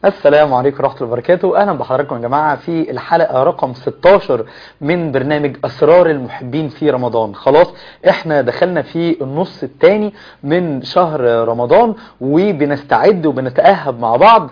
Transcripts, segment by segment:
السلام عليكم ورحمة الله وبركاته أهلا بحضراتكم يا جماعة في الحلقة رقم 16 من برنامج أسرار المحبين في رمضان خلاص احنا دخلنا في النص الثاني من شهر رمضان وبنستعد وبنتأهب مع بعض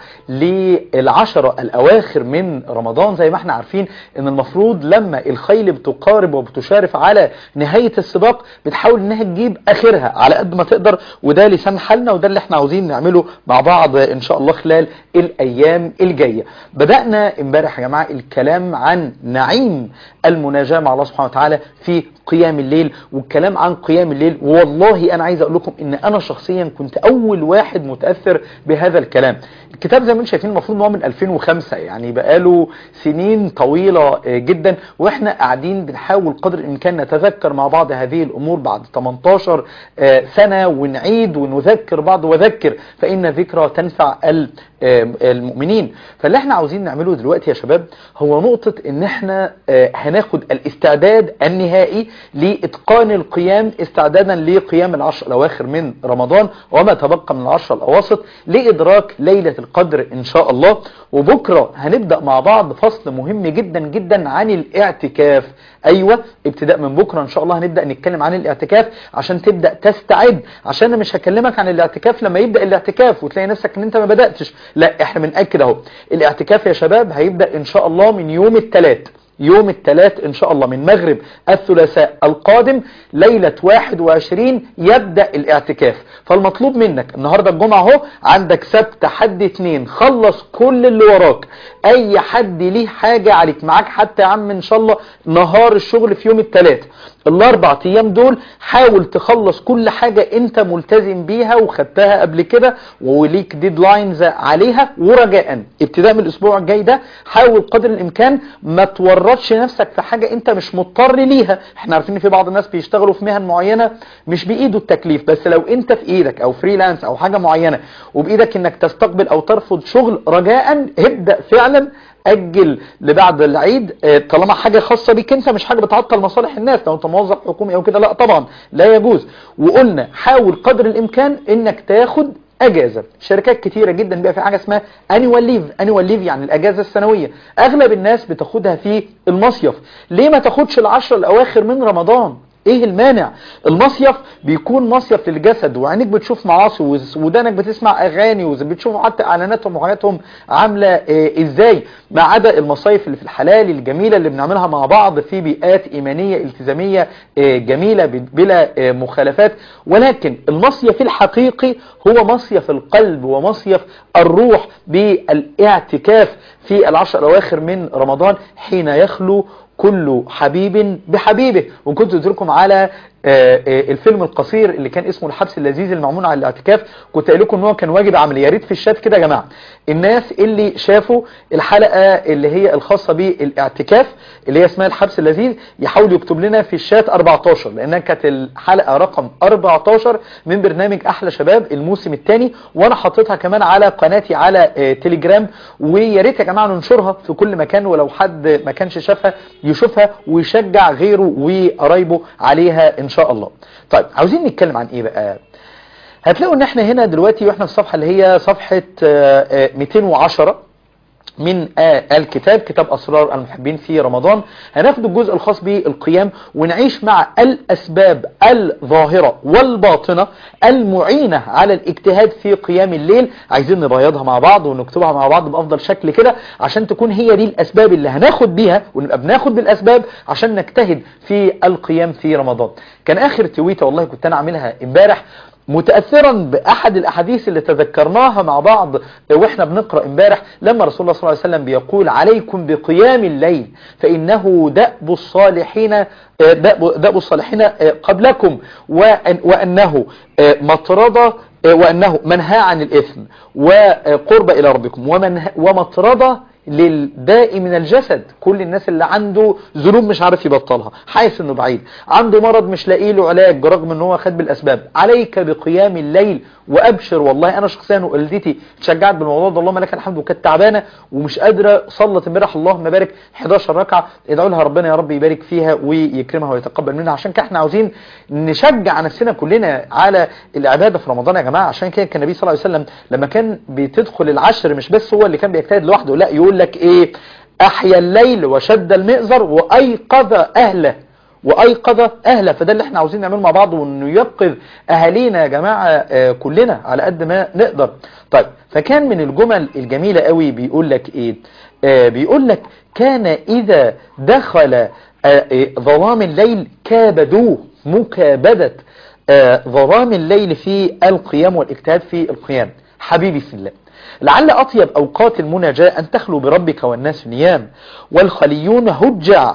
للعشرة الأواخر من رمضان زي ما احنا عارفين ان المفروض لما الخيل بتقارب وبتشارف على نهاية السباق بتحاول انها تجيب اخرها على قد ما تقدر وده لسان حالنا وده اللي احنا عاوزين نعمله مع بعض ان شاء الله خلال الايام الجاية بدأنا امبارح يا جماعة الكلام عن نعيم المناجاة مع الله سبحانه وتعالى في قيام الليل والكلام عن قيام الليل والله انا عايز اقول لكم ان انا شخصيا كنت اول واحد متأثر بهذا الكلام الكتاب زي ما انتم شايفين المفروض ان هو من 2005 يعني بقاله سنين طويلة جدا واحنا قاعدين بنحاول قدر الامكان نتذكر مع بعض هذه الامور بعد 18 سنة ونعيد ونذكر بعض وذكر فان ذكرى تنفع المؤمنين فاللي احنا عاوزين نعمله دلوقتي يا شباب هو نقطة ان احنا هناخد الاستعداد النهائي لاتقان القيام استعدادا لقيام العشر الاواخر من رمضان وما تبقى من العشر الاواسط لادراك ليلة القدر ان شاء الله وبكرة هنبدأ مع بعض فصل مهم جدا جدا عن الاعتكاف ايوه ابتداء من بكرة ان شاء الله هنبدأ نتكلم عن الاعتكاف عشان تبدأ تستعد عشان انا مش هكلمك عن الاعتكاف لما يبدأ الاعتكاف وتلاقي نفسك ان انت ما بدأتش لا احنا بنأكد اهو الاعتكاف يا شباب هيبدأ ان شاء الله من يوم الثلاث يوم الثلاث ان شاء الله من مغرب الثلاثاء القادم ليلة 21 يبدأ الاعتكاف فالمطلوب منك النهاردة الجمعة اهو عندك سبت حد اتنين خلص كل اللي وراك اي حد ليه حاجة عليك معاك حتى يا عم ان شاء الله نهار الشغل في يوم الثلاث الاربع ايام دول حاول تخلص كل حاجة انت ملتزم بيها وخدتها قبل كده وليك ديدلاينز عليها ورجاء ابتداء من الاسبوع الجاي ده حاول قدر الامكان ما تورطش نفسك في حاجة انت مش مضطر ليها احنا عارفين ان في بعض الناس بيشتغلوا في مهن معينة مش بايده التكليف بس لو انت في ايدك او فريلانس او حاجة معينة وبايدك انك تستقبل او ترفض شغل رجاء ابدأ فعلا اجل لبعد العيد طالما حاجة خاصة بيك انت مش حاجة بتعطل مصالح الناس لو انت موظف حكومي او كده لا طبعا لا يجوز وقلنا حاول قدر الامكان انك تاخد اجازة شركات كتيرة جدا بقى في حاجة اسمها انيوال ليف انيوال ليف يعني الاجازة السنوية اغلب الناس بتاخدها في المصيف ليه ما تاخدش العشر الاواخر من رمضان ايه المانع المصيف بيكون مصيف للجسد وعينيك بتشوف معاصي ودانك بتسمع اغاني وبتشوف حتى اعلاناتهم وحاجاتهم عامله إيه ازاي ما عدا المصايف اللي في الحلال الجميله اللي بنعملها مع بعض في بيئات ايمانيه التزاميه إيه جميله بلا إيه مخالفات ولكن المصيف الحقيقي هو مصيف القلب ومصيف الروح بالاعتكاف في العشر الاواخر من رمضان حين يخلو كل حبيب بحبيبه وكنت قلت لكم على الفيلم القصير اللي كان اسمه الحبس اللذيذ المعمول على الاعتكاف كنت قايل لكم ان هو كان واجب عملي يا ريت في الشات كده يا جماعه الناس اللي شافوا الحلقه اللي هي الخاصه بالاعتكاف اللي هي اسمها الحبس اللذيذ يحاول يكتب لنا في الشات 14 لانها كانت الحلقه رقم 14 من برنامج احلى شباب الموسم الثاني وانا حطيتها كمان على قناتي على تليجرام ويا ريت يا جماعه ننشرها في كل مكان ولو حد ما كانش شافها يشوفها ويشجع غيره وقرايبه عليها ان شاء الله طيب عاوزين نتكلم عن ايه بقى هتلاقوا ان احنا هنا دلوقتي واحنا في الصفحة اللي هي صفحة 210 من الكتاب كتاب أسرار المحبين في رمضان هناخد الجزء الخاص بالقيام ونعيش مع الأسباب الظاهرة والباطنة المعينة على الاجتهاد في قيام الليل عايزين نبيضها مع بعض ونكتبها مع بعض بأفضل شكل كده عشان تكون هي دي الأسباب اللي هناخد بيها ونبقى بناخد بالأسباب عشان نجتهد في القيام في رمضان كان آخر تويتة والله كنت أنا عاملها امبارح متأثرا بأحد الأحاديث اللي تذكرناها مع بعض وإحنا بنقرأ امبارح لما رسول الله صلى الله عليه وسلم بيقول عليكم بقيام الليل فإنه دأب الصالحين دأب الصالحين قبلكم وأن وأنه مطردة وأنه منهى عن الإثم وقرب إلى ربكم ومن ومطردة للداء من الجسد كل الناس اللي عنده ذنوب مش عارف يبطلها حاسس انه بعيد عنده مرض مش لاقي له علاج رغم ان هو خد بالاسباب عليك بقيام الليل وابشر والله انا شخصيا ووالدتي اتشجعت بالموضوع ده اللهم لك الحمد وكانت تعبانه ومش قادره صلت امبارح اللهم بارك 11 ركعه ادعوا لها ربنا يا رب يبارك فيها ويكرمها ويتقبل منها عشان كده احنا عاوزين نشجع نفسنا كلنا على العباده في رمضان يا جماعه عشان كده كان النبي صلى الله عليه وسلم لما كان بتدخل العشر مش بس هو اللي كان بيجتهد لوحده لا يقول لك ايه احيا الليل وشد المئزر وايقظ اهله وايقظ اهله فده اللي احنا عاوزين نعمله مع بعض ونيقظ اهالينا يا جماعه آه كلنا على قد ما نقدر طيب فكان من الجمل الجميله قوي بيقول لك ايه آه بيقول لك كان اذا دخل آه ظلام الليل كابدوه مكابده ظلام الليل في القيام والاجتهاد في القيام حبيبي في الله لعل أطيب أوقات المناجاة أن تخلو بربك والناس نيام والخليون هجع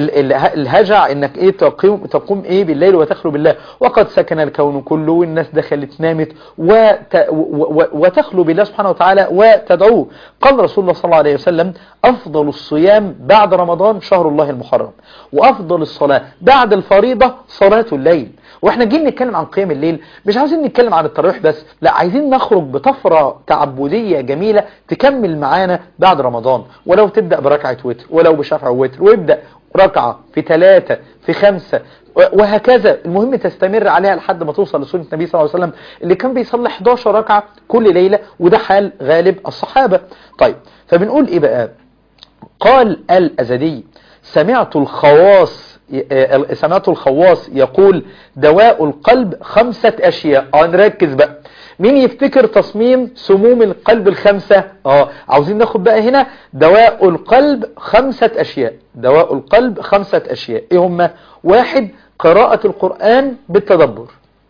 الهجع انك ايه تقوم, تقوم ايه بالليل وتخلو بالله وقد سكن الكون كله والناس دخلت نامت وت وتخلو بالله سبحانه وتعالى وتدعوه قال رسول الله صلى الله عليه وسلم افضل الصيام بعد رمضان شهر الله المحرم وافضل الصلاة بعد الفريضة صلاة الليل واحنا جايين نتكلم عن قيام الليل مش عاوزين نتكلم عن التراويح بس لا عايزين نخرج بطفرة تعبدية جميلة تكمل معانا بعد رمضان ولو تبدأ بركعة وتر ولو بشفع وتر ويبدأ ركعة في ثلاثة في خمسة وهكذا المهم تستمر عليها لحد ما توصل لسنة النبي صلى الله عليه وسلم اللي كان بيصلي 11 ركعة كل ليلة وده حال غالب الصحابة طيب فبنقول ايه بقى قال الأزدي سمعت الخواص سمعت الخواص يقول دواء القلب خمسة أشياء اه نركز بقى مين يفتكر تصميم سموم القلب الخمسة اه عاوزين ناخد بقى هنا دواء القلب خمسة أشياء دواء القلب خمسة أشياء ايه هما واحد قراءة القرآن بالتدبر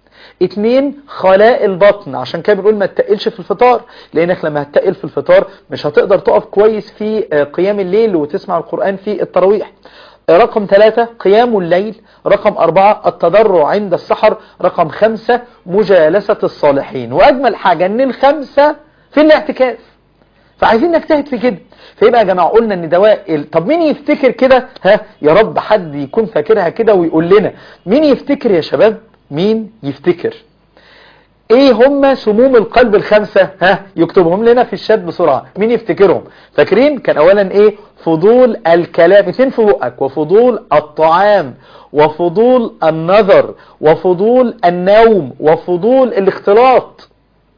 اتنين خلاء البطن عشان كده بنقول ما تتقلش في الفطار لانك لما هتتقل في الفطار مش هتقدر تقف كويس في قيام الليل وتسمع القرآن في التراويح رقم ثلاثة قيام الليل رقم أربعة التضرع عند السحر رقم خمسة مجالسة الصالحين وأجمل حاجة أن الخمسة في الاعتكاف فعايزين نجتهد في كده فيبقى يا جماعة قلنا ان دواء طب مين يفتكر كده ها يا رب حد يكون فاكرها كده ويقول لنا مين يفتكر يا شباب مين يفتكر ايه هم سموم القلب الخمسة ها يكتبهم لنا في الشات بسرعة مين يفتكرهم فاكرين كان اولا ايه فضول الكلام اتنين في بقك وفضول الطعام وفضول النظر وفضول النوم وفضول الاختلاط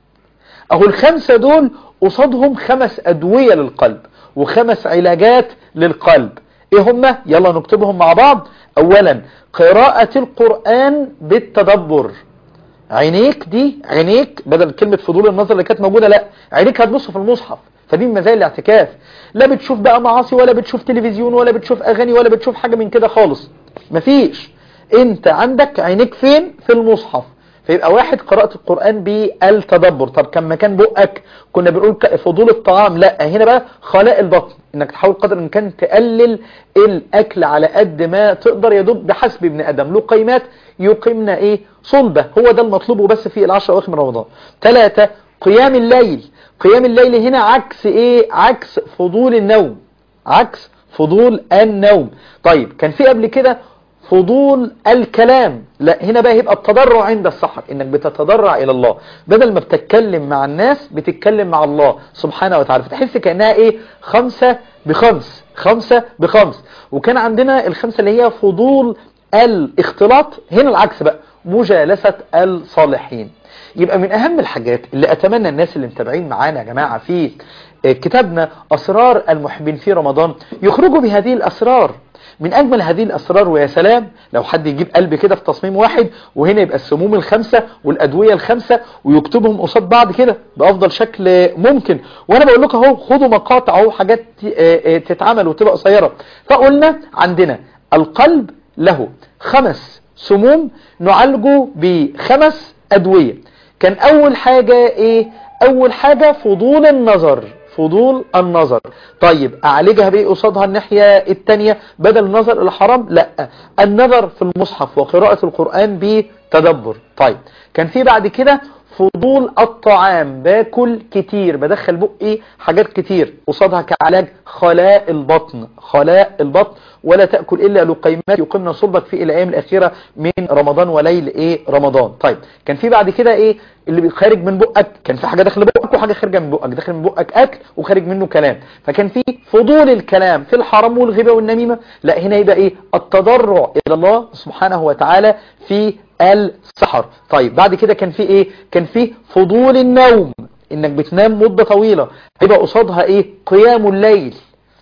اهو الخمسة دول قصادهم خمس ادوية للقلب وخمس علاجات للقلب ايه هم يلا نكتبهم مع بعض اولا قراءة القرآن بالتدبر عينيك دي عينيك بدل كلمة فضول النظر اللي كانت موجودة لا عينيك هتبص في المصحف فدي من مزايا الاعتكاف لا بتشوف بقى معاصي ولا بتشوف تلفزيون ولا بتشوف اغاني ولا بتشوف حاجة من كده خالص مفيش انت عندك عينيك فين في المصحف فيبقى واحد قراءة القرآن بالتدبر طب كان مكان بقك كنا بنقول فضول الطعام لا هنا بقى خلاء البطن انك تحاول قدر ان كان تقلل الاكل على قد ما تقدر يدوب بحسب ابن ادم له قيمات يقيمنا ايه صلبة هو ده المطلوب بس في العشر اواخر من رمضان ثلاثة قيام الليل قيام الليل هنا عكس ايه عكس فضول النوم عكس فضول النوم طيب كان في قبل كده فضول الكلام لا هنا بقى يبقى التضرع عند السحر انك بتتضرع الى الله بدل ما بتتكلم مع الناس بتتكلم مع الله سبحانه وتعالى فتحس كأنها ايه خمسة بخمس خمسة بخمس وكان عندنا الخمسة اللي هي فضول الاختلاط هنا العكس بقى مجالسة الصالحين يبقى من اهم الحاجات اللي اتمنى الناس اللي متابعين معانا يا جماعة في كتابنا اسرار المحبين في رمضان يخرجوا بهذه الاسرار من أجمل هذه الأسرار ويا سلام لو حد يجيب قلب كده في تصميم واحد وهنا يبقى السموم الخمسة والأدوية الخمسة ويكتبهم قصاد بعض كده بأفضل شكل ممكن وأنا بقول لكم اهو خدوا مقاطع اهو حاجات تتعمل وتبقى قصيرة فقلنا عندنا القلب له خمس سموم نعالجه بخمس أدوية كان أول حاجة إيه أول حاجة فضول النظر فضول النظر طيب اعالجها بايه قصادها الناحية التانية بدل النظر الحرام لا النظر في المصحف وقراءة القرآن بتدبر طيب كان في بعد كده فضول الطعام باكل كتير بدخل بقي حاجات كتير قصادها كعلاج خلاء البطن خلاء البطن ولا تأكل إلا لقيمات يقمن صلبك في الأيام الأخيرة من رمضان وليل إيه رمضان طيب كان في بعد كده إيه اللي خارج من بقك كان في حاجة داخل بقك وحاجة خارجة من بقك داخل من بقك أكل وخارج منه كلام فكان في فضول الكلام في الحرام والغيبة والنميمة لا هنا يبقى إيه التضرع إلى الله سبحانه وتعالى في السحر طيب بعد كده كان في إيه كان في فضول النوم إنك بتنام مدة طويلة يبقى قصادها إيه قيام الليل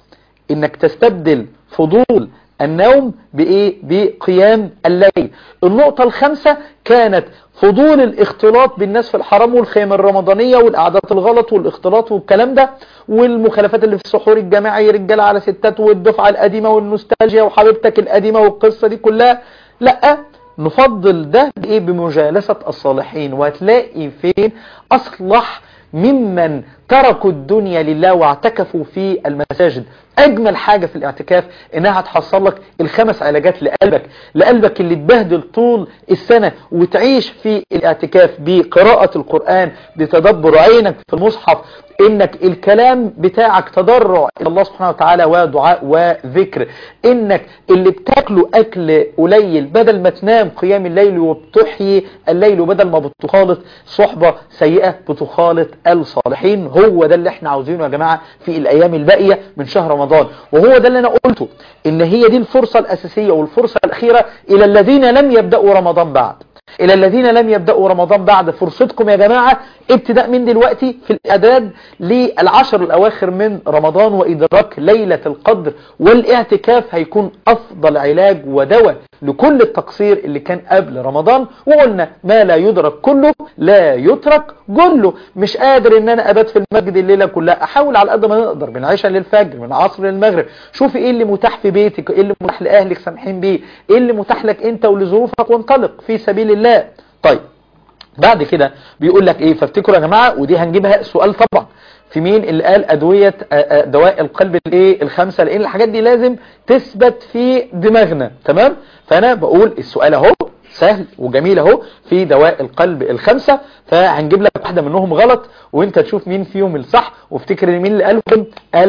إنك تستبدل فضول النوم بإيه بقيام الليل النقطة الخامسة كانت فضول الاختلاط بالناس في الحرام والخيام الرمضانية والقعدات الغلط والاختلاط والكلام ده والمخالفات اللي في السحور الجماعي رجال على ستات والدفعة القديمة والنوستالجيا وحبيبتك القديمة والقصة دي كلها لا نفضل ده بإيه بمجالسة الصالحين وهتلاقي فين أصلح ممن تركوا الدنيا لله واعتكفوا في المساجد اجمل حاجة في الاعتكاف انها هتحصل لك الخمس علاجات لقلبك لقلبك اللي تبهدل طول السنة وتعيش في الاعتكاف بقراءة القرآن بتدبر عينك في المصحف انك الكلام بتاعك تضرع الى الله سبحانه وتعالى ودعاء وذكر انك اللي بتاكله اكل قليل بدل ما تنام قيام الليل وبتحيي الليل وبدل ما بتخالط صحبة سيئة بتخالط الصالحين هو ده اللي احنا عاوزينه يا جماعة في الايام الباقية من شهر رمضان وهو ده اللي انا قلته ان هي دي الفرصة الاساسية والفرصة الاخيرة الى الذين لم يبدأوا رمضان بعد الى الذين لم يبدأوا رمضان بعد فرصتكم يا جماعة ابتداء من دلوقتي في الاعداد للعشر الاواخر من رمضان وادراك ليلة القدر والاعتكاف هيكون افضل علاج ودواء لكل التقصير اللي كان قبل رمضان وقلنا ما لا يدرك كله لا يترك كله مش قادر ان انا ابات في المسجد الليلة كلها احاول على قد ما نقدر من عشاء للفجر من عصر للمغرب شوفي ايه اللي متاح في بيتك ايه اللي متاح لاهلك سامحين بيه ايه اللي متاح لك انت ولظروفك وانطلق في سبيل الله طيب بعد كده بيقول لك ايه فافتكروا يا جماعة ودي هنجيبها سؤال طبعا في مين اللي قال ادوية دواء القلب الايه الخمسة لان الحاجات دي لازم تثبت في دماغنا تمام فانا بقول السؤال اهو سهل وجميل اهو في دواء القلب الخمسة فهنجيب لك واحدة منهم غلط وانت تشوف مين فيهم الصح وافتكر مين اللي قالهم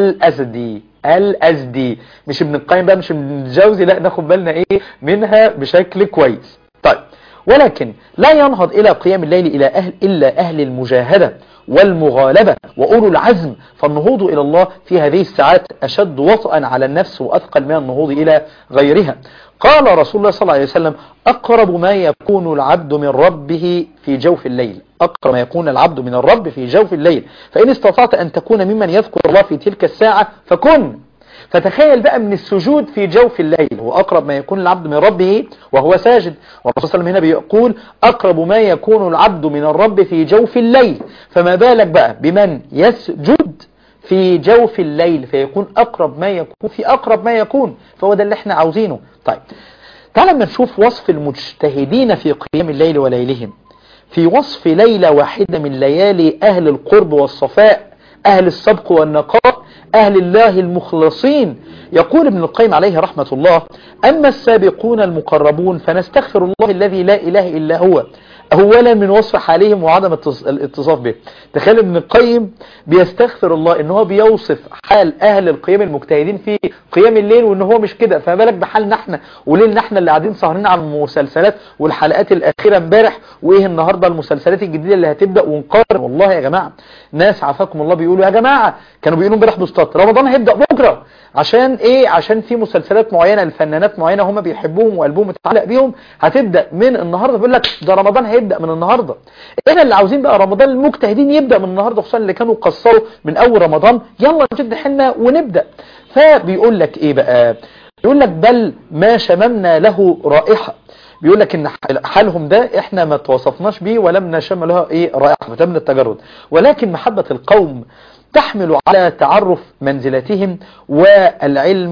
الازدي الازدي مش ابن القيم بقى مش ابن الجوزي لا ناخد بالنا ايه منها بشكل كويس طيب ولكن لا ينهض إلى قيام الليل إلى أهل إلا أهل المجاهدة والمغالبة وأولو العزم فالنهوض إلى الله في هذه الساعات أشد وطئا على النفس وأثقل من النهوض إلى غيرها قال رسول الله صلى الله عليه وسلم أقرب ما يكون العبد من ربه في جوف الليل أقرب ما يكون العبد من الرب في جوف الليل فإن استطعت أن تكون ممن يذكر الله في تلك الساعة فكن فتخيل بقى من السجود في جوف الليل هو أقرب ما يكون العبد من ربه وهو ساجد والرسول صلى الله عليه وسلم هنا بيقول أقرب ما يكون العبد من الرب في جوف الليل فما بالك بقى بمن يسجد في جوف الليل فيكون أقرب ما يكون في أقرب ما يكون فهو ده اللي احنا عاوزينه طيب تعال لما نشوف وصف المجتهدين في قيام الليل وليلهم في وصف ليلة واحدة من ليالي أهل القرب والصفاء أهل السبق والنقاء أهل الله المخلصين يقول ابن القيم عليه رحمة الله أما السابقون المقربون فنستغفر الله الذي لا إله إلا هو أولا من وصف حالهم وعدم الاتصاف به تخيل ابن القيم بيستغفر الله ان هو بيوصف حال اهل القيام المجتهدين في قيام الليل وان هو مش كده فما بالك بحالنا احنا وليلنا احنا اللي قاعدين سهرين على المسلسلات والحلقات الاخيره امبارح وايه النهارده المسلسلات الجديده اللي هتبدا ونقارن والله يا جماعه ناس عافاكم الله بيقولوا يا جماعه كانوا بيقولوا امبارح بوستات رمضان هيبدا بكره عشان ايه عشان في مسلسلات معينه لفنانات معينه هم بيحبوهم وقلبهم متعلق بيهم هتبدا من النهارده بيقول لك ده رمضان هيبدا من النهارده احنا اللي عاوزين بقى رمضان المجتهدين يبدا من النهارده خصوصا اللي كانوا قصروا من اول رمضان يلا نشد حيلنا ونبدا فبيقول لك ايه بقى بيقول لك بل ما شممنا له رائحه بيقول لك ان حالهم ده احنا ما توصفناش بيه ولم نشم له ايه رائحه فتم التجرد ولكن محبه القوم تحمل على تعرف منزلتهم والعلم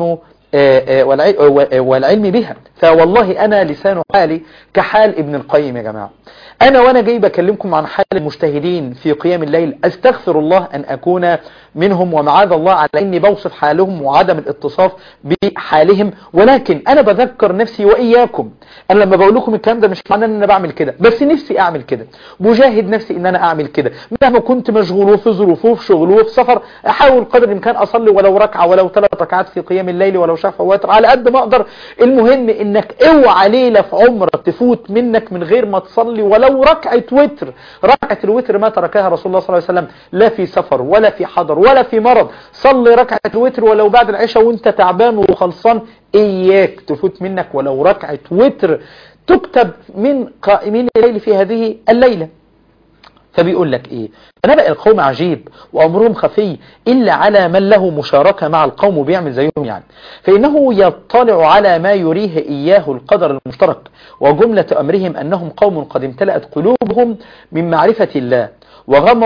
والعلم بها فوالله أنا لسان حالي كحال ابن القيم يا جماعة أنا وأنا جاي بكلمكم عن حال المجتهدين في قيام الليل أستغفر الله أن أكون منهم ومعاذ الله على أني بوصف حالهم وعدم الاتصاف بحالهم ولكن أنا بذكر نفسي وإياكم أنا لما بقول لكم الكلام ده مش معناه أن أنا بعمل كده بس نفسي أعمل كده بجاهد نفسي أن أنا أعمل كده مهما كنت مشغول وفي ظروف وفي شغل وفي سفر أحاول قدر الإمكان أصلي ولو ركعة ولو ثلاث ركعات في قيام الليل ولو شفع وتر على قد ما أقدر المهم إنك اوعى ليلة في عمرك تفوت منك من غير ما تصلي ولو ركعة وتر ركعة الوتر ما تركها رسول الله صلى الله عليه وسلم لا في سفر ولا في حضر ولا في مرض صلي ركعة الوتر ولو بعد العشاء وانت تعبان وخلصان اياك تفوت منك ولو ركعة وتر تكتب من قائمين الليل في هذه الليلة فبيقول لك ايه فنبأ القوم عجيب وامرهم خفي الا على من له مشاركة مع القوم وبيعمل زيهم يعني فانه يطلع على ما يريه اياه القدر المشترك وجملة امرهم انهم قوم قد امتلأت قلوبهم من معرفة الله وغم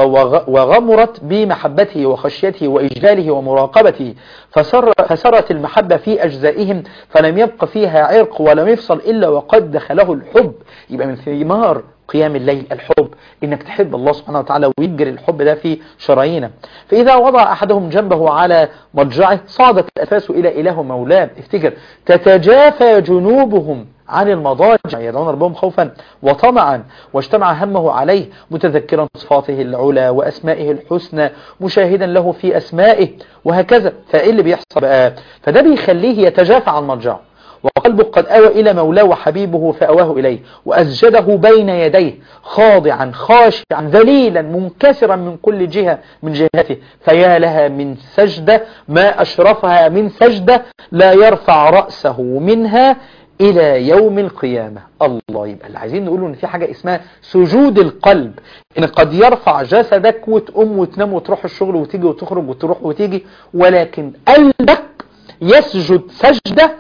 وغمرت بمحبته وخشيته وإجلاله ومراقبته فسر فسرت المحبة في أجزائهم فلم يبق فيها عرق ولم يفصل إلا وقد دخله الحب يبقى من ثمار قيام الليل الحب انك تحب الله سبحانه وتعالى ويجري الحب ده في شرايينك فاذا وضع احدهم جنبه على مضجعه صعدت الانفاس الى اله مولاه افتكر تتجافى جنوبهم عن المضاجع يدعون ربهم خوفا وطمعا واجتمع همه عليه متذكرا صفاته العلى وأسمائه الحسنى مشاهدا له في أسمائه وهكذا فإيه اللي بيحصل بقى فده بيخليه يتجافى عن مضجعه وقلبه قد أوى إلى مولاه وحبيبه فأواه إليه وأسجده بين يديه خاضعا خاشعا ذليلا منكسرا من كل جهة من جهته فيا لها من سجدة ما أشرفها من سجدة لا يرفع رأسه منها إلى يوم القيامة الله يبقى اللي عايزين نقوله ان في حاجة اسمها سجود القلب ان قد يرفع جسدك وتقوم وتنام وتروح الشغل وتيجي وتخرج وتروح وتيجي ولكن قلبك يسجد سجدة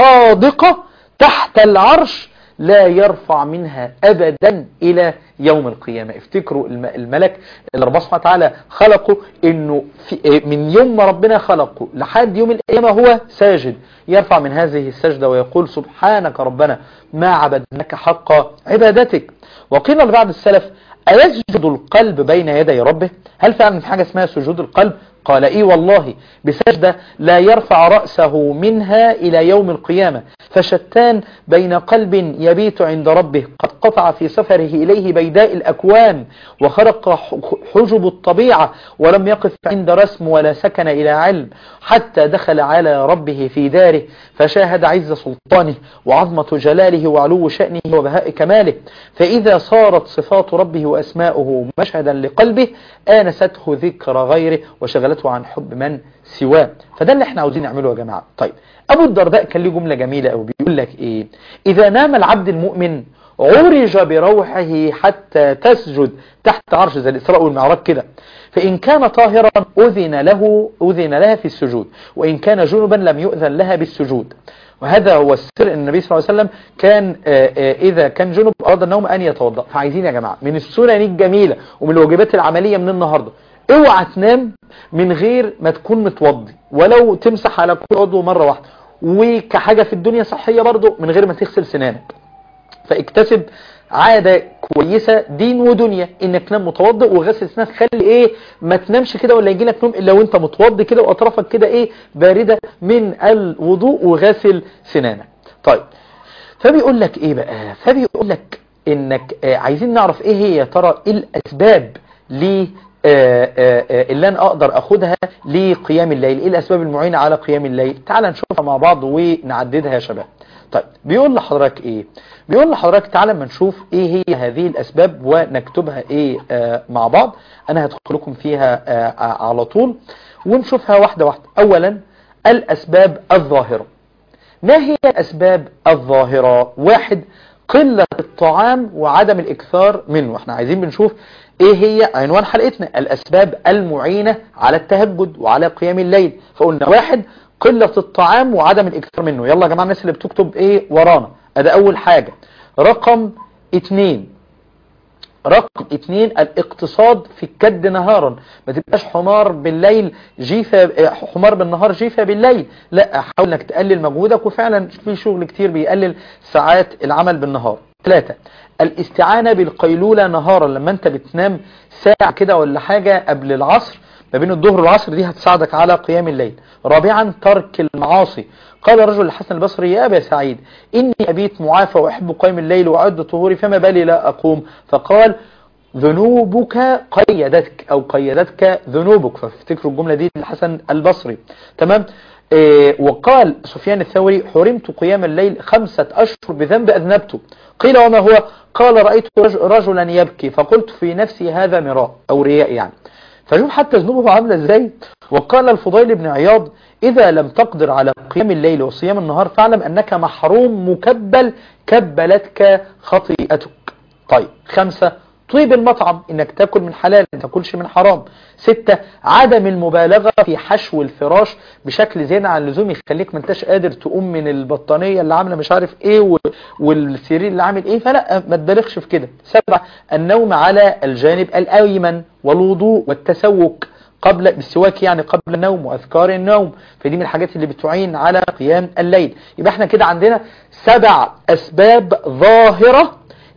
صادقة تحت العرش لا يرفع منها أبدا إلى يوم القيامة افتكروا الملك اللي ربنا سبحانه وتعالى خلقه انه في من يوم ما ربنا خلقه لحد يوم القيامة هو ساجد يرفع من هذه السجدة ويقول سبحانك ربنا ما عبدناك حق عبادتك وقيل لبعض السلف أيسجد القلب بين يدي ربه هل فعلا في حاجة اسمها سجود القلب قال اي والله بسجدة لا يرفع رأسه منها الى يوم القيامة فشتان بين قلب يبيت عند ربه قد قطع في سفره اليه بيداء الاكوان وخرق حجب الطبيعة ولم يقف عند رسم ولا سكن الى علم حتى دخل على ربه في داره فشاهد عز سلطانه وعظمة جلاله وعلو شأنه وبهاء كماله فإذا صارت صفات ربه وأسماؤه مشهدا لقلبه آنسته ذكر غيره وشغلته عن حب من سواه فده اللي احنا عاوزين نعمله يا جماعة طيب أبو الدرداء كان له جملة جميلة أو بيقول لك إيه إذا نام العبد المؤمن عرج بروحه حتى تسجد تحت عرش زي الإسراء والمعراج كده فإن كان طاهرا أذن له أذن لها في السجود وإن كان جنبا لم يؤذن لها بالسجود وهذا هو السر ان النبي صلى الله عليه وسلم كان إذا كان جنب أراد النوم أن يتوضأ فعايزين يا جماعة من السنن الجميلة ومن الواجبات العملية من النهاردة اوعى تنام من غير ما تكون متوضي ولو تمسح على كل عضو مرة واحدة وكحاجة في الدنيا صحية برضو من غير ما تغسل سنانك فاكتسب عادة كويسة دين ودنيا انك تنام متوضئ وغسل سنانك خلي ايه ما تنامش كده ولا يجي لك نوم الا وانت متوضئ كده واطرافك كده ايه باردة من الوضوء وغاسل سنانك طيب فبيقول لك ايه بقى فبيقول لك انك آه عايزين نعرف ايه هي ترى ايه الاسباب ليه اللي انا اقدر اخدها لقيام الليل ايه الاسباب المعينة على قيام الليل تعال نشوفها مع بعض ونعددها يا شباب طيب بيقول لحضرتك ايه بيقول لحضرتك تعالى ما نشوف ايه هي هذه الاسباب ونكتبها ايه آه مع بعض انا هدخل لكم فيها آه على طول ونشوفها واحدة واحدة اولا الاسباب الظاهرة ما هي الاسباب الظاهرة واحد قلة الطعام وعدم الاكثار منه احنا عايزين بنشوف ايه هي عنوان حلقتنا الاسباب المعينة على التهجد وعلى قيام الليل فقلنا واحد قلة الطعام وعدم الاكثار منه يلا يا جماعة الناس اللي بتكتب ايه ورانا ادي اول حاجة رقم اتنين رقم اتنين الاقتصاد في الكد نهارا ما تبقاش حمار بالليل جيفة حمار بالنهار جيفة بالليل لا حاول انك تقلل مجهودك وفعلا في شغل كتير بيقلل ساعات العمل بالنهار ثلاثة الاستعانة بالقيلولة نهارا لما انت بتنام ساعة كده ولا حاجة قبل العصر ما بين الظهر والعصر دي هتساعدك على قيام الليل رابعا ترك المعاصي قال رجل الحسن البصري يا أبا سعيد إني أبيت معافى وأحب قيم الليل وأعد طهوري فما بالي لا أقوم فقال ذنوبك قيدتك أو قيدتك ذنوبك فافتكروا الجملة دي الحسن البصري تمام إيه وقال سفيان الثوري حرمت قيام الليل خمسة أشهر بذنب أذنبته قيل وما هو قال رأيت رجلا يبكي فقلت في نفسي هذا مراء أو رياء يعني فشوف حتى ذنوبه عاملة ازاي وقال الفضيل بن عياض إذا لم تقدر على قيام الليل وصيام النهار فاعلم أنك محروم مكبل كبلتك خطيئتك طيب خمسة طيب المطعم انك تاكل من حلال ما تاكلش من حرام ستة عدم المبالغة في حشو الفراش بشكل زيادة عن اللزوم يخليك ما انتش قادر تقوم من البطانية اللي عاملة مش عارف ايه والسرير اللي عامل ايه فلا ما تبالغش في كده سبعة النوم على الجانب الايمن والوضوء والتسوك قبل بالسواك يعني قبل النوم واذكار النوم فدي من الحاجات اللي بتعين على قيام الليل يبقى احنا كده عندنا سبع اسباب ظاهرة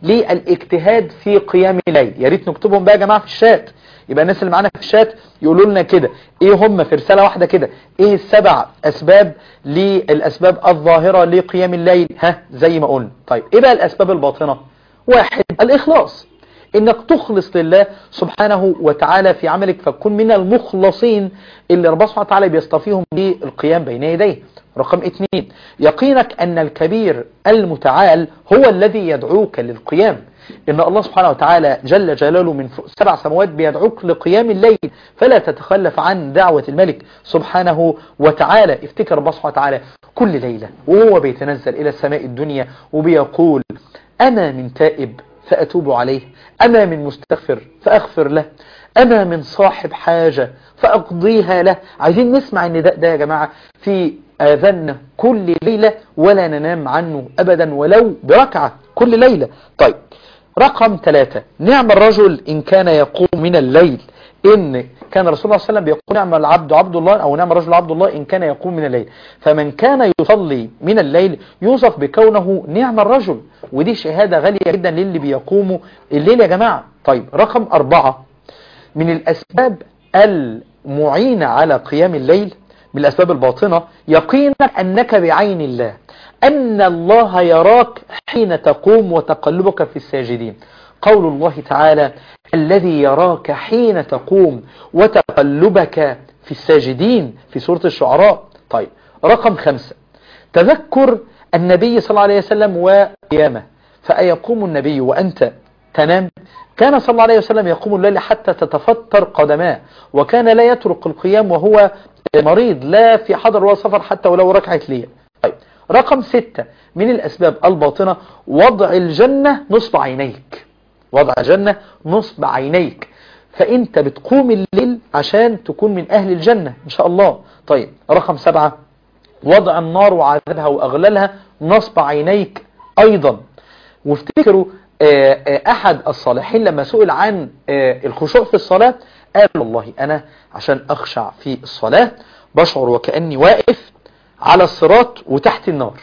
للاجتهاد في قيام الليل يا ريت نكتبهم بقى يا جماعه في الشات يبقى الناس اللي معانا في الشات يقولوا لنا كده ايه هم في رساله واحده كده ايه السبع اسباب للاسباب الظاهره لقيام الليل ها زي ما قلنا طيب ايه بقى الاسباب الباطنه واحد الاخلاص انك تخلص لله سبحانه وتعالى في عملك فتكون من المخلصين اللي ربنا سبحانه وتعالى بيصطفيهم للقيام بين يديه رقم اثنين يقينك ان الكبير المتعال هو الذي يدعوك للقيام ان الله سبحانه وتعالى جل جلاله من سبع سماوات بيدعوك لقيام الليل فلا تتخلف عن دعوة الملك سبحانه وتعالى افتكر الله سبحانه وتعالى كل ليلة وهو بيتنزل الى السماء الدنيا وبيقول انا من تائب فأتوب عليه أما من مستغفر فأغفر له أما من صاحب حاجة فأقضيها له عايزين نسمع النداء ده يا جماعة في آذان كل ليلة ولا ننام عنه أبدا ولو بركعة كل ليلة طيب رقم ثلاثة نعم الرجل إن كان يقوم من الليل إن كان رسول الله صلى الله عليه وسلم بيقول نعم العبد عبد الله أو نعم الرجل عبد الله إن كان يقوم من الليل فمن كان يصلي من الليل يوصف بكونه نعم الرجل ودي شهادة غالية جدا للي بيقوموا الليل يا جماعة طيب رقم أربعة من الأسباب المعينة على قيام الليل من الأسباب الباطنة يقينك أنك بعين الله أن الله يراك حين تقوم وتقلبك في الساجدين قول الله تعالى الذي يراك حين تقوم وتقلبك في الساجدين في سورة الشعراء طيب رقم خمسة تذكر النبي صلى الله عليه وسلم وقيامه فأيقوم النبي وأنت تنام كان صلى الله عليه وسلم يقوم الليل حتى تتفطر قدماه وكان لا يترك القيام وهو مريض لا في حضر ولا سفر حتى ولو ركعة ليه طيب رقم ستة من الأسباب الباطنة وضع الجنة نصب عينيك وضع الجنة نصب عينيك فأنت بتقوم الليل عشان تكون من أهل الجنة إن شاء الله طيب رقم سبعة وضع النار وعذابها وأغلالها نصب عينيك أيضا وافتكروا أحد الصالحين لما سئل عن الخشوع في الصلاة قال والله أنا عشان أخشع في الصلاة بشعر وكأني واقف على الصراط وتحت النار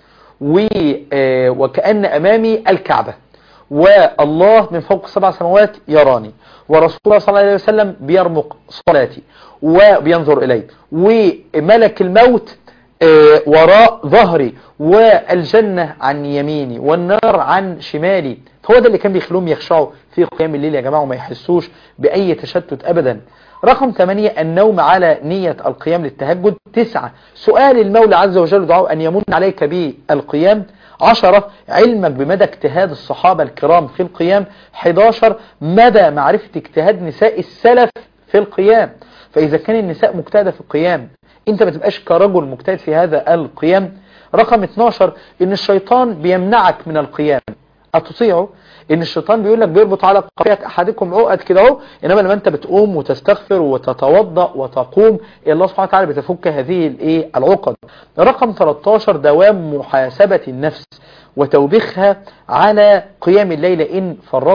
وكأن أمامي الكعبة والله من فوق سبع سماوات يراني ورسول الله صلى الله عليه وسلم بيرمق صلاتي وبينظر إلي وملك الموت وراء ظهري والجنة عن يميني والنار عن شمالي فهو ده اللي كان بيخلوهم يخشعوا في قيام الليل يا جماعة وما يحسوش بأي تشتت أبدا رقم ثمانية النوم على نية القيام للتهجد تسعة سؤال المولى عز وجل دعاء أن يمن عليك بالقيام عشرة علمك بمدى اجتهاد الصحابة الكرام في القيام 11 مدى معرفة اجتهاد نساء السلف في القيام فإذا كان النساء مجتهدة في القيام انت ما تبقاش كرجل مجتهد في هذا القيام رقم 12 ان الشيطان بيمنعك من القيام أتطيعه ان الشيطان بيقول لك بيربط على قفية احدكم عقد كده اهو انما لما انت بتقوم وتستغفر وتتوضا وتقوم الله سبحانه وتعالى بتفك هذه الايه العقد رقم 13 دوام محاسبة النفس وتوبيخها على قيام الليل ان فرطت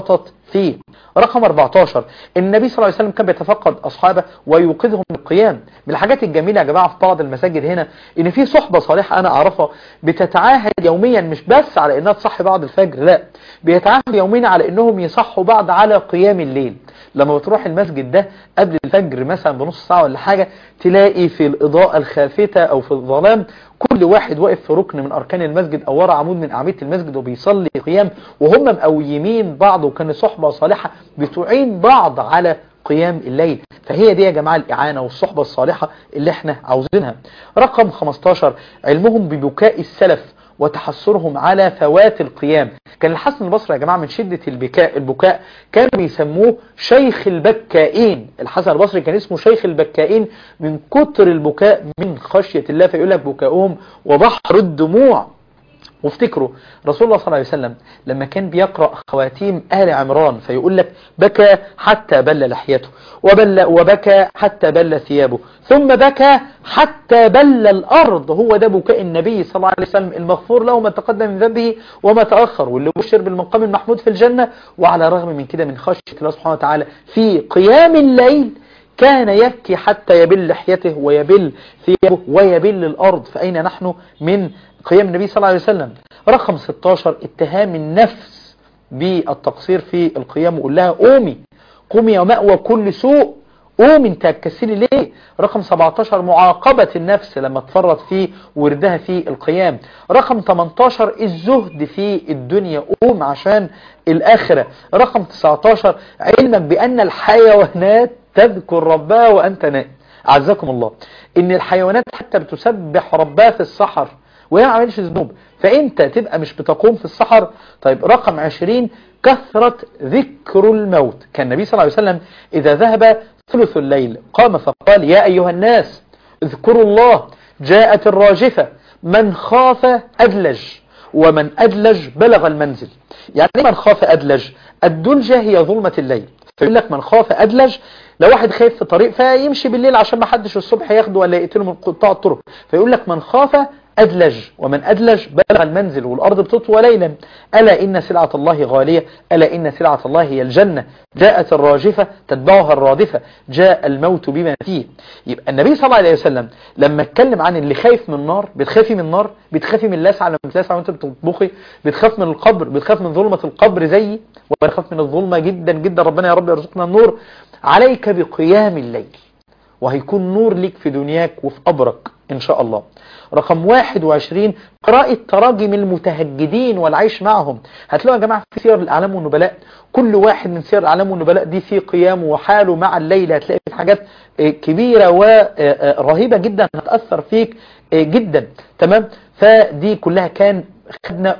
فيه رقم 14 النبي صلى الله عليه وسلم كان بيتفقد أصحابه ويوقظهم للقيام من الحاجات الجميلة يا جماعة في بعض المساجد هنا إن في صحبة صالحة أنا أعرفها بتتعاهد يوميا مش بس على إنها تصحي بعض الفجر لا بيتعاهد يوميا على إنهم يصحوا بعض على قيام الليل لما بتروح المسجد ده قبل الفجر مثلا بنص ساعة ولا حاجة تلاقي في الإضاءة الخافتة أو في الظلام كل واحد واقف في ركن من أركان المسجد أو ورا عمود من أعمدة المسجد وبيصلي قيام وهم مقويمين بعض وكان صحبة صالحة بتعين بعض على قيام الليل فهي دي يا جماعة الإعانة والصحبة الصالحة اللي احنا عاوزينها رقم 15 علمهم ببكاء السلف وتحسرهم على فوات القيام كان الحسن البصري يا جماعة من شدة البكاء البكاء كانوا بيسموه شيخ البكائين الحسن البصري كان اسمه شيخ البكائين من كتر البكاء من خشية الله فيقول لك بكاؤهم وبحر الدموع وافتكروا رسول الله صلى الله عليه وسلم لما كان بيقرأ خواتيم آل عمران فيقول لك بكى حتى بل لحيته وبل وبكى حتى بل ثيابه ثم بكى حتى بل الأرض هو ده بكاء النبي صلى الله عليه وسلم المغفور له ما تقدم من ذنبه وما تأخر واللي بشر بالمقام المحمود في الجنة وعلى الرغم من كده من خشية الله سبحانه وتعالى في قيام الليل كان يبكي حتى يبل لحيته ويبل ثيابه ويبل الأرض فأين نحن من قيام النبي صلى الله عليه وسلم رقم 16 اتهام النفس بالتقصير في القيام وقول لها قومي قومي ومأوى كل سوء قومي انت هتكسلي ليه رقم 17 معاقبة النفس لما تفرط في وردها في القيام رقم 18 الزهد في الدنيا قوم عشان الآخرة رقم 19 علمك بأن الحيوانات تذكر ربها وأنت نائم أعزكم الله إن الحيوانات حتى بتسبح ربها في الصحر وهي ما عملش ذنوب فانت تبقى مش بتقوم في السحر طيب رقم 20 كثرة ذكر الموت كان النبي صلى الله عليه وسلم إذا ذهب ثلث الليل قام فقال يا أيها الناس اذكروا الله جاءت الراجفة من خاف أدلج ومن أدلج بلغ المنزل يعني من خاف أدلج الدلجة هي ظلمة الليل فيقول لك من خاف أدلج لو واحد خايف في طريق فيمشي بالليل عشان ما حدش الصبح ياخده ولا يقتله من قطاع الطرق فيقول لك من خاف أدلج ومن أدلج بلغ المنزل والأرض بتطوى ليلا ألا إن سلعة الله غالية ألا إن سلعة الله هي الجنة جاءت الراجفة تتبعها الرادفة جاء الموت بما فيه يبقى النبي صلى الله عليه وسلم لما اتكلم عن اللي خايف من النار بتخافي من النار بتخافي من اللسعة لما بتلسع وانت بتطبخي بتخاف من القبر بتخاف من ظلمة القبر زيي وبخاف من الظلمة جدا جدا ربنا يا رب يرزقنا النور عليك بقيام الليل وهيكون نور ليك في دنياك وفي قبرك إن شاء الله رقم 21 قراءة تراجم المتهجدين والعيش معهم هتلاقوا يا جماعة في سير الأعلام والنبلاء كل واحد من سير الأعلام والنبلاء دي في قيامه وحاله مع الليل هتلاقي في حاجات كبيرة ورهيبة جدا هتأثر فيك جدا تمام فدي كلها كان خدنا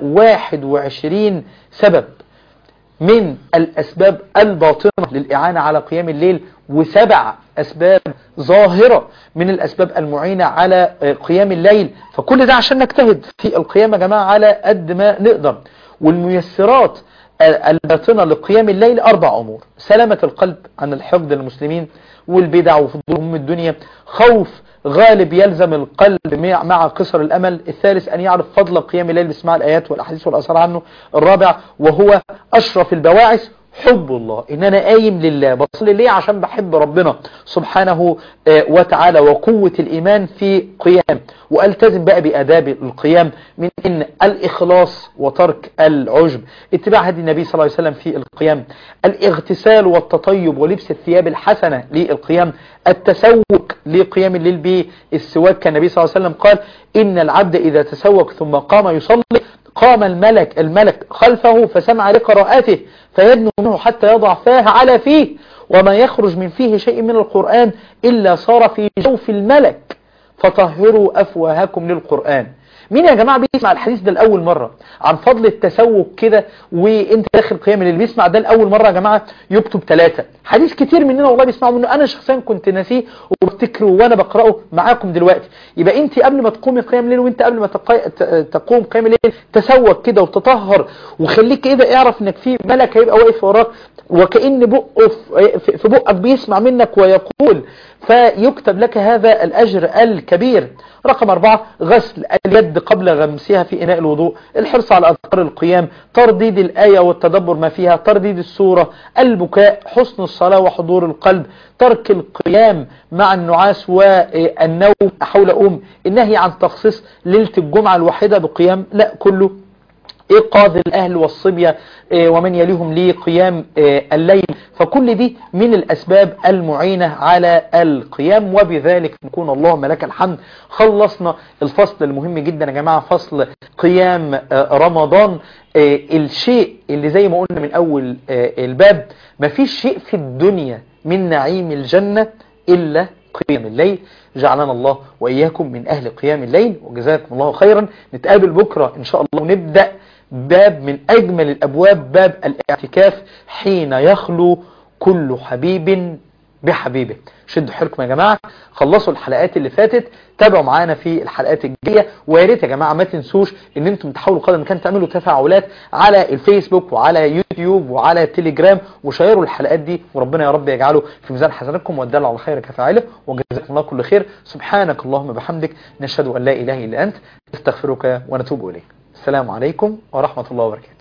21 سبب من الأسباب الباطنة للإعانة على قيام الليل وسبع أسباب ظاهرة من الأسباب المعينة على قيام الليل فكل ده عشان نجتهد في القيام يا جماعة على قد ما نقدر والميسرات الباطنة لقيام الليل أربع أمور سلامة القلب عن الحقد المسلمين والبدع وفضولهم الدنيا خوف غالب يلزم القلب مع قصر الأمل الثالث أن يعرف فضل قيام الليل بسماع الآيات والأحاديث والأثار عنه الرابع وهو أشرف البواعث حب الله ان انا قايم لله بصلي ليه عشان بحب ربنا سبحانه وتعالى وقوة الايمان في قيام والتزم بقى باداب القيام من ان الاخلاص وترك العجب اتباع هدي النبي صلى الله عليه وسلم في القيام الاغتسال والتطيب ولبس الثياب الحسنة للقيام التسوق لقيام الليل بالسواك كان النبي صلى الله عليه وسلم قال ان العبد اذا تسوق ثم قام يصلي قام الملك الملك خلفه فسمع لقراءته فيدنو منه حتى يضع فاه على فيه وما يخرج من فيه شيء من القرآن إلا صار في جوف الملك فطهروا أفواهكم للقرآن مين يا جماعة بيسمع الحديث ده لأول مرة عن فضل التسوق كده وانت داخل قيام اللي بيسمع ده لأول مرة يا جماعة يكتب ثلاثة حديث كتير مننا والله بيسمعوا منه انا شخصيا كنت ناسيه وبفتكره وانا بقرأه معاكم دلوقتي يبقى انت قبل ما تقومي قيام الليل وانت قبل ما تقي... تقوم قيام الليل تسوق كده وتطهر وخليك كده اعرف انك في ملك هيبقى واقف وراك وكأن بقه في بقك بيسمع منك ويقول فيكتب لك هذا الأجر الكبير رقم أربعة غسل اليد اليد قبل غمسها في إناء الوضوء الحرص على أذكار القيام ترديد الآية والتدبر ما فيها ترديد السورة البكاء حسن الصلاة وحضور القلب ترك القيام مع النعاس والنوم حول أم النهي عن تخصيص ليلة الجمعة الواحدة بقيام لا كله إيقاظ الأهل والصبية ومن يليهم لقيام الليل فكل دي من الأسباب المعينة على القيام وبذلك نكون اللهم لك الحمد خلصنا الفصل المهم جدا يا جماعة فصل قيام رمضان الشيء اللي زي ما قلنا من أول الباب مفيش شيء في الدنيا من نعيم الجنة إلا قيام الليل جعلنا الله وإياكم من أهل قيام الليل وجزاكم الله خيرا نتقابل بكرة إن شاء الله ونبدأ باب من أجمل الأبواب باب الاعتكاف حين يخلو كل حبيب بحبيبه شدوا حيلكم يا جماعة خلصوا الحلقات اللي فاتت تابعوا معانا في الحلقات الجاية ويا ريت يا جماعة ما تنسوش ان انتم تحاولوا قدر الامكان تعملوا تفاعلات على الفيسبوك وعلى يوتيوب وعلى تليجرام وشيروا الحلقات دي وربنا يا رب يجعله في ميزان حسناتكم ويدل على خير كفاعله وجزاكم الله كل خير سبحانك اللهم بحمدك نشهد ان لا اله الا انت نستغفرك ونتوب اليك السلام عليكم ورحمة الله وبركاته